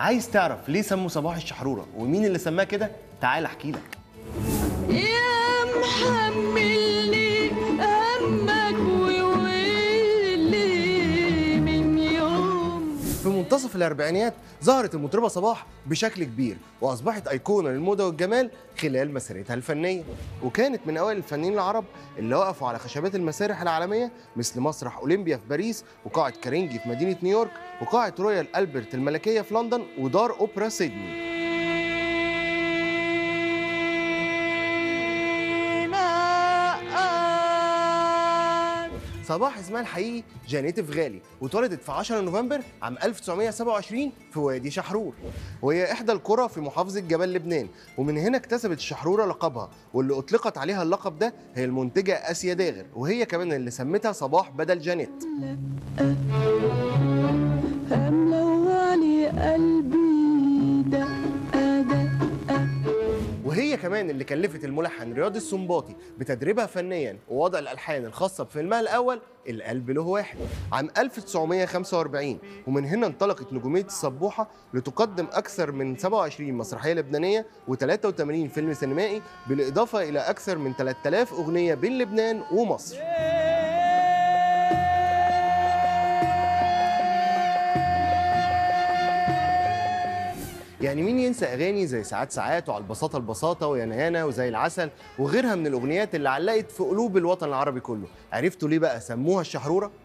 عايز تعرف ليه سموا صباح الشحروره ومين اللي سماه كده تعال احكي لك يا محملني همك وويلي من يوم في منتصف الاربعينيات ظهرت المطربه صباح بشكل كبير واصبحت ايقونه للموضه والجمال خلال مسيرتها الفنيه وكانت من اوائل الفنانين العرب اللي وقفوا على خشبات المسارح العالميه مثل مسرح اولمبيا في باريس وقاعه كارينجي في مدينه نيويورك وقاعه رويال البرت الملكيه في لندن ودار اوبرا سيدني صباح اسمها الحقيقي جانيتيف غالي واتولدت في 10 نوفمبر عام 1927 في وادي شحرور وهي احدى القرى في محافظه جبل لبنان ومن هنا اكتسبت الشحروره لقبها واللي اطلقت عليها اللقب ده هي المنتجه اسيا داغر وهي كمان اللي سمتها صباح بدل جانيت ملوعني قلبي دقة دقة وهي كمان اللي كلفت الملحن رياض السنباطي بتدريبها فنيا ووضع الالحان الخاصه بفيلمها الاول القلب له واحد عام 1945 ومن هنا انطلقت نجوميه السبوحه لتقدم اكثر من 27 مسرحيه لبنانيه و83 فيلم سينمائي بالاضافه الى اكثر من 3000 اغنيه بين لبنان ومصر يعني مين ينسى اغاني زي ساعات ساعات وعلى البساطه البساطه ويانا يانا وزي العسل وغيرها من الاغنيات اللي علقت في قلوب الوطن العربي كله عرفتوا ليه بقى سموها الشحروره